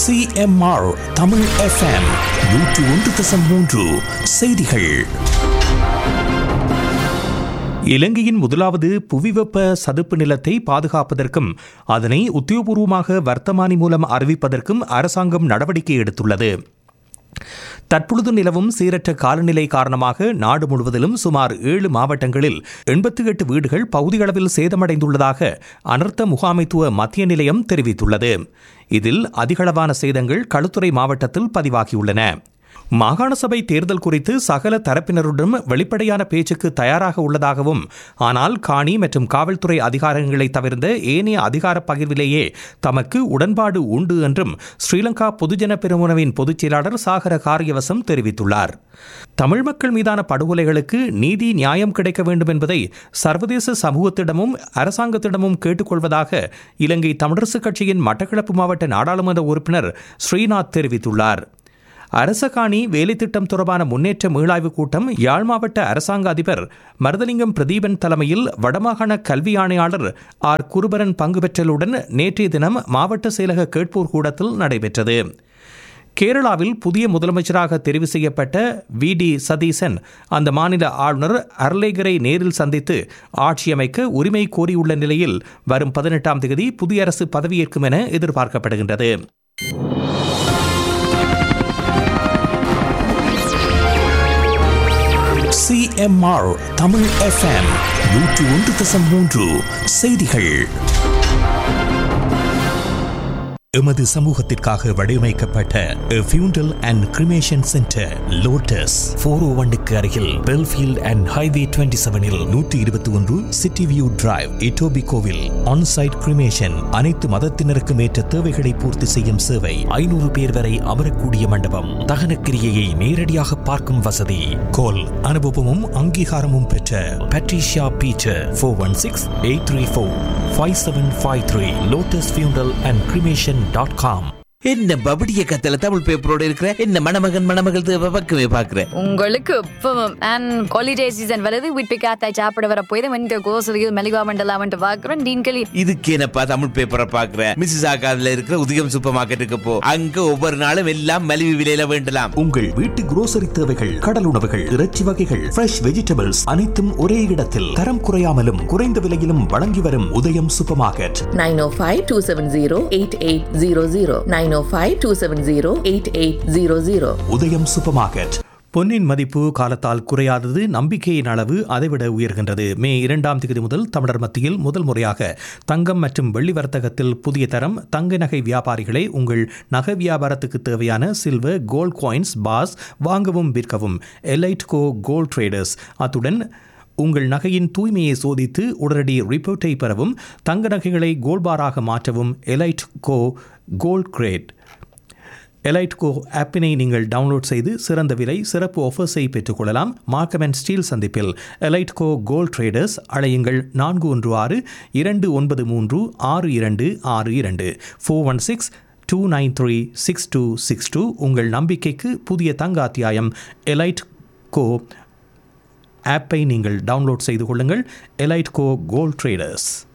CMR Tamil FM நூற்று ஒன்று தசம் மூன்று செய்திகள் இலங்கையின் முதலாவது புவிவெப்ப சதுப்பு நிலத்தை பாதுகாப்பதற்கும் அதனை உத்தியோகபூர்வமாக வர்த்தமானி மூலம் அறிவிப்பதற்கும் அரசாங்கம் நடவடிக்கை எடுத்துள்ளது தற்பொழுது நிலவும் சீரற்ற காலநிலை காரணமாக நாடு முழுவதிலும் சுமார் ஏழு மாவட்டங்களில் எண்பத்தி எட்டு வீடுகள் பகுதியளவில் சேதமடைந்துள்ளதாக அனர்த்த முகாமைத்துவ மத்திய நிலையம் தெரிவித்துள்ளது இதில் அதிகளவான சேதங்கள் களுத்துறை மாவட்டத்தில் பதிவாகியுள்ளன மாகாண சபை தேர்தல் குறித்து சகல தரப்பினருடன் வெளிப்படையான பேச்சுக்கு தயாராக உள்ளதாகவும் ஆனால் காணி மற்றும் காவல்துறை அதிகாரங்களை தவிர்ந்த ஏனைய அதிகார பகிர்விலேயே தமக்கு உடன்பாடு உண்டு என்றும் ஸ்ரீலங்கா பொதுஜன பெருமுனவின் பொதுச் செயலாளர் சாகர காரியவசம் தெரிவித்துள்ளார் தமிழ் மக்கள் மீதான படுகொலைகளுக்கு நீதி நியாயம் கிடைக்க வேண்டும் என்பதை சர்வதேச சமூகத்திடமும் அரசாங்கத்திடமும் கேட்டுக்கொள்வதாக இலங்கை தமிழரசுக் கட்சியின் மட்டக்களப்பு மாவட்ட நாடாளுமன்ற உறுப்பினர் ஸ்ரீநாத் தெரிவித்துள்ளார் அரசகாணி வேலைத்திட்டம் தொடர்பான முன்னேற்ற மீளாய்வு கூட்டம் யாழ் மாவட்ட அரசாங்க அதிபர் மருதலிங்கம் பிரதீபன் தலைமையில் வடமாகாண கல்வி ஆணையாளர் ஆர் குருபரன் பங்கு பெற்றலுடன் நேற்றைய தினம் மாவட்ட செயலக கேட்போர் கூடத்தில் நடைபெற்றது கேரளாவில் புதிய முதலமைச்சராக தெரிவு செய்யப்பட்ட வி டி சதீசன் அந்த மாநில ஆளுநர் அர்லேகரை நேரில் சந்தித்து ஆட்சியமைக்க உரிமை கோரியுள்ள நிலையில் வரும் பதினெட்டாம் தேதி புதிய அரசு பதவியேற்கும் என எதிர்பார்க்கப்படுகின்றது சிஎம்ஆர் தமிழ் எஃப்எம் நூற்று ஒன்று தசம் மூன்று செய்திகள் எமது சமூகத்திற்காக வடிவமைக்கப்பட்ட funeral and cremation centre Lotus four o ஒன்னுக்கு அருகில் பெல்ஃபீல்ட் அண்ட் ஹைவே டுவெண்ட்டி செவனில் நூற்றி இருபத்தி ஒன்று சிட்டி வியூ டிரைவ் இட்டோபி கோவில் ஆன்சைட் கிரிமேஷன் அனைத்து மதத்தினருக்கும் ஏற்ற தேவைகளை பூர்த்தி செய்யும் சேவை ஐநூறு பேர் வரை அமரக்கூடிய மண்டபம் தகன கிரியையை நேரடியாக பார்க்கும் வசதி கோல் அனுபவமும் அங்கீகாரமும் பெற்ற Patricia Peter four one six eight three four five seven five three Lotus funeral and cremation dot com என்ன பபடிய கத்தல தமிழ் பேப்பரோட இருக்கிற என்ன மணமகன் மணமகள் தேவை பக்கமே பாக்குற உங்களுக்கு இப்பவும் அண்ட் ஹாலிடே சீசன் வருது வீட்டு காத்தாய் சாப்பிட வர போய் தான் வந்து கோசலியில் மெலிவா மண்டலாமன்ட்டு பார்க்குறோம் டீன்களி இதுக்கு என்னப்பா தமிழ் பேப்பரை பாக்குற மிஸ்ஸஸ் ஆகாதுல இருக்கிற உதயம் சூப்பர் மார்க்கெட்டுக்கு போ அங்க ஒவ்வொரு நாளும் எல்லாம் மலிவு விலையில வேண்டலாம் உங்கள் வீட்டு குரோசரி தேவைகள் கடல் உணவுகள் இறைச்சி வகைகள் ஃப்ரெஷ் வெஜிடபிள்ஸ் அனைத்தும் ஒரே இடத்தில் தரம் குறையாமலும் குறைந்த விலையிலும் வழங்கி வரும் உதயம் சூப்பர் மார்க்கெட் 905-270-8800 905-270-8800 உதயம் சூப்பர் மார்க்கெட் பொன்னின் மதிப்பு காலத்தால் குறையாதது நம்பிக்கையின் அளவு அதைவிட உயர்கின்றது மே இரண்டாம் தேதி முதல் தமிழர் மத்தியில் முதல் முறையாக தங்கம் மற்றும் வெள்ளி வர்த்தகத்தில் புதிய தரம் தங்க நகை வியாபாரிகளை உங்கள் நகை வியாபாரத்துக்கு தேவையான சில்வர் கோல்ட் காயின்ஸ் பாஸ் வாங்கவும் விற்கவும் எலைட் கோ கோல்ட் ட்ரேடர்ஸ் அத்துடன் உங்கள் நகையின் தூய்மையை சோதித்து உடனடி ரிப்போர்ட்டை பெறவும் தங்க நகைகளை கோல்பாராக மாற்றவும் Elite Go gold great Elite Go ஆப்பினை நீங்கள் டவுன்லோட் செய்து சிறந்த விலை சிறப்பு ஆஃபர்ஸை பெற்றுக்கொள்ளலாம் மார்க்கம் அண்ட் ஸ்டீல் சந்திப்பில் எலைட் கோ கோல்ட் ட்ரேடர்ஸ் அழையுங்கள் நான்கு ஒன்று ஆறு இரண்டு ஒன்பது மூன்று ஆறு இரண்டு ஆறு இரண்டு four one six two nine three six two six two உங்கள் நம்பிக்கைக்கு புதிய தங்க அத்தியாயம் எலைட் கோ ஆப்பை நீங்கள் டவுன்லோட் செய்து கொள்ளுங்கள் எலைட் கோ கோல்ட் ட்ரேடர்ஸ்